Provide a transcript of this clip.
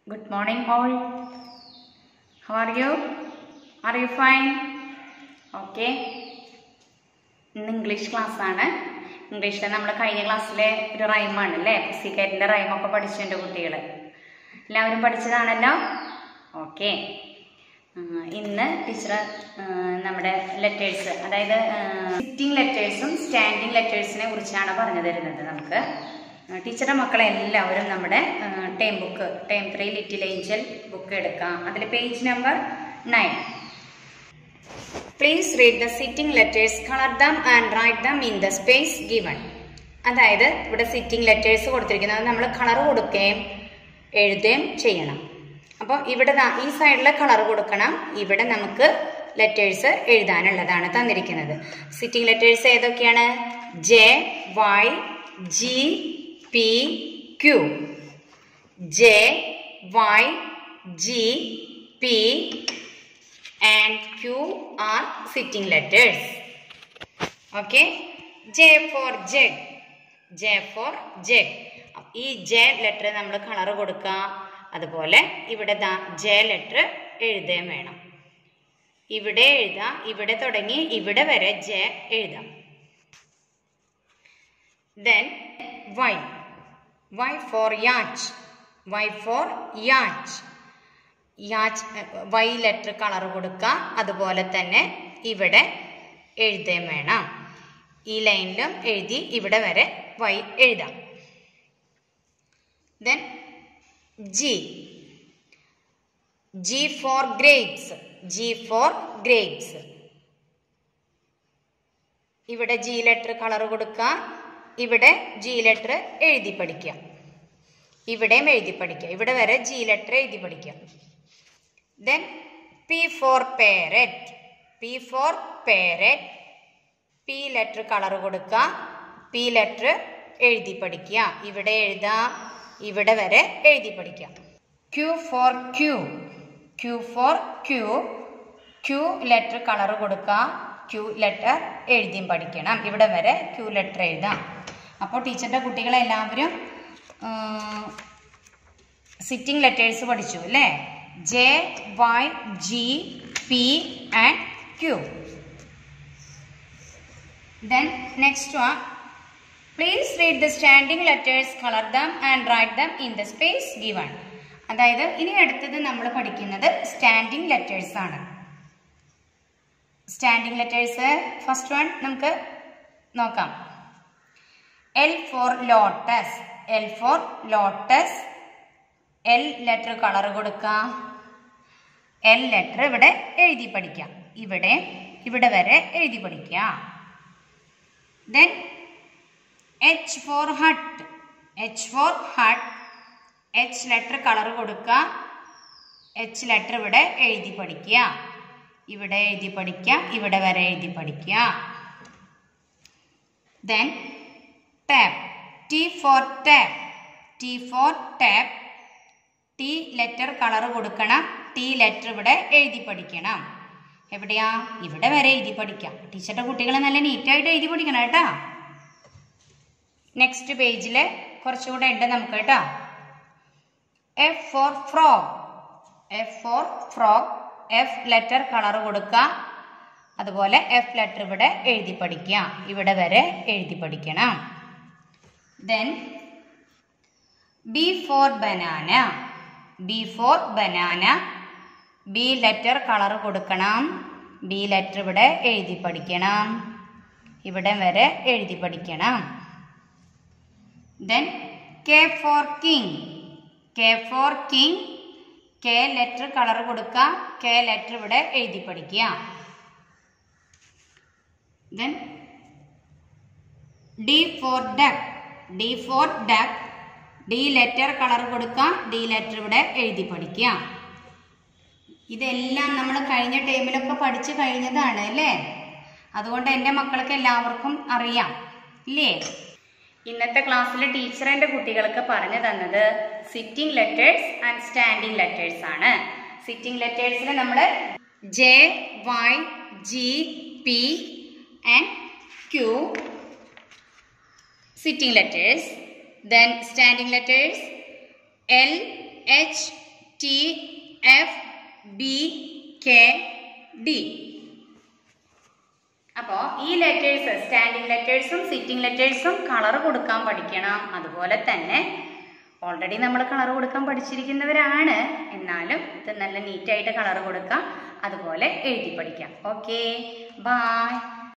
Good morning, all. How are you? Are you fine? Okay. ഇന്ന് English class ആണ് ഇംഗ്ലീഷിലെ നമ്മൾ കഴിഞ്ഞ ക്ലാസ്സിലെ ഒരു റൈമാണ് അല്ലേ പുസ്തിക്കാറ്റിൻ്റെ റൈമൊക്കെ പഠിച്ചിട്ടുണ്ട് കുട്ടികൾ എല്ലാവരും പഠിച്ചതാണല്ലോ ഓക്കെ ഇന്ന് ടീച്ചർ നമ്മുടെ ലെറ്റേഴ്സ് അതായത് സിറ്റിംഗ് ലെറ്റേഴ്സും സ്റ്റാൻഡിങ് ലെറ്റേഴ്സിനെ കുറിച്ചാണ് പറഞ്ഞു തരുന്നത് നമുക്ക് ടീച്ചറുടെ മക്കളെ എല്ലാവരും നമ്മുടെ term book term three little angel book എടുക്കാം അതിൽ page number nine please read the sitting letters colour them and write them in the space given അതായത് ഇവിടെ സിറ്റിംഗ് ലെറ്റേഴ്സ് കൊടുത്തിരിക്കുന്നത് നമ്മൾ കളർ കൊടുക്കുകയും എഴുതുകയും ചെയ്യണം അപ്പോൾ ഇവിടെ ദാ ഈ സൈഡിൽ കളർ കൊടുക്കണം ഇവിടെ നമുക്ക് ലെറ്റേഴ്സ് എഴുതാനുള്ളതാണ് തന്നിരിക്കുന്നത് സിറ്റിംഗ് ലെറ്റേഴ്സ് ഏതൊക്കെയാണ് J Y G P Q J Y G P and Q are sitting letters. Okay. J for jug. J for jug. ഈ ജെ ലെറ്റർ നമ്മൾ കളർ കൊടുക്കുക അതുപോലെ ഇവിടെ ദാ ജെ ലെറ്റർ എഴുതുകയും വേണം ഇവിടെ എഴുതാം ഇവിടെ തുടങ്ങി ഇവിടെ വരെ ജെ എഴുതാം then Y Y for yacht Y for yacht yacht Y letter colour കൊടുക്കുക അതുപോലെ തന്നെ ഇവിടെ എഴുതുകയും വേണം ഈ ലൈനിലും എഴുതി ഇവിടെ വരെ വൈ എഴുതാം then G G for grapes G for grapes ഇവിടെ ജി ലെറ്റർ കളർ കൊടുക്കുക ഇവിടെ ജി ലെറ്റർ എഴുതി പഠിക്കുക ഇവിടെയും എഴുതി പഠിക്കുക ഇവിടെ വരെ ജി ലെറ്റർ എഴുതി പഠിക്കുക then P for parrot P for parrot P letter colour കൊടുക്കുക പി ലെറ്റർ എഴുതി പഠിക്കുക ഇവിടെ എഴുതാം ഇവിടെ വരെ എഴുതി പഠിക്കുക Q for queue Q for queue Q letter colour കൊടുക്കുക ക്യൂ ലെറ്റർ എഴുതിയും പഠിക്കണം ഇവിടെ വരെ ക്യൂ ലെറ്റർ എഴുതാം അപ്പോൾ ടീച്ചറിൻ്റെ കുട്ടികളെല്ലാവരും സിറ്റിംഗ് ലെറ്റേഴ്സ് പഠിച്ചു അല്ലേ J Y G P and Q then next one please read the standing letters colour them and write them in the space given അതായത് ഇനി അടുത്തത് നമ്മൾ പഠിക്കുന്നത് സ്റ്റാൻഡിംഗ് ലെറ്റേഴ്സ് ആണ് സ്റ്റാൻഡിംഗ് ലെറ്റേഴ്സ് ഫസ്റ്റ് വൺ നമുക്ക് നോക്കാം L for lotus L for lotus L letter colour കൊടുക്കാം L letter ഇവിടെ എഴുതി പഠിക്കാം ഇവിടെ ഇവിടെ വരെ എഴുതി പഠിക്കാം then H for hut H for hut H letter colour കൊടുക്കുക എച്ച് ലെറ്റർ ഇവിടെ എഴുതി പഠിക്കുക ഇവിടെ എഴുതി പഠിക്കുക ഇവിടെ വരെ എഴുതി പഠിക്കുക then tap T for tap T for tap T letter colour കൊടുക്കണം ടി ലെറ്റർ ഇവിടെ എഴുതി പഠിക്കണം എവിടെയാ ഇവിടെ വരെ എഴുതി പഠിക്കാം ടീച്ചറുടെ കുട്ടികൾ നല്ല നീറ്റായിട്ട് എഴുതി പഠിക്കണം കേട്ടാ നെക്സ്റ്റ് പേജിൽ കുറച്ചുകൂടെ ഉണ്ട് നമുക്ക് കേട്ടോ F for frog F for frog F letter colour കൊടുക്കുക അതുപോലെ എഫ് ലെറ്റർ ഇവിടെ എഴുതി പഠിക്കുക ഇവിടെ വരെ എഴുതി പഠിക്കണം then B for banana B for banana B letter colour കൊടുക്കണം ബി ലെറ്റർ ഇവിടെ എഴുതി പഠിക്കണം ഇവിടെ വരെ എഴുതി പഠിക്കണം then K for king K for king K letter colour കൊടുക്കുക കെ ലെറ്റർ ഇവിടെ എഴുതി പഠിക്കുക then D for duck D for duck D letter colour കൊടുക്കാം ഡി ലെറ്റർ ഇവിടെ എഴുതി പഠിക്കുക ഇതെല്ലാം നമ്മൾ കഴിഞ്ഞ ടൈമിലൊക്കെ പഠിച്ചു കഴിഞ്ഞതാണ് അല്ലേ അതുകൊണ്ട് എൻ്റെ മക്കൾക്ക് എല്ലാവർക്കും അറിയാം ഇല്ലേ ഇന്നത്തെ ക്ലാസ്സിൽ ടീച്ചർ എൻ്റെ കുട്ടികൾക്ക് പറഞ്ഞു തന്നത് sitting letters and standing letters ആണ് സിറ്റിംഗ് ലെറ്റേഴ്സിൽ നമ്മൾ J Y G P and Q sitting letters then standing letters L, H, T F B K D അപ്പോൾ ഈ ലെറ്റേഴ്സ് സ്റ്റാൻഡിങ് ലെറ്റേഴ്സും സിറ്റിംഗ് ലെറ്റേഴ്സും കളർ കൊടുക്കാൻ പഠിക്കണം അതുപോലെ തന്നെ ഓൾറെഡി നമ്മൾ കളർ കൊടുക്കാൻ പഠിച്ചിരിക്കുന്നവരാണ് എന്നാലും ഇത് നല്ല നീറ്റായിട്ട് കളർ കൊടുക്കാം അതുപോലെ എഴുതി പഠിക്കാം ഓക്കെ ബായ്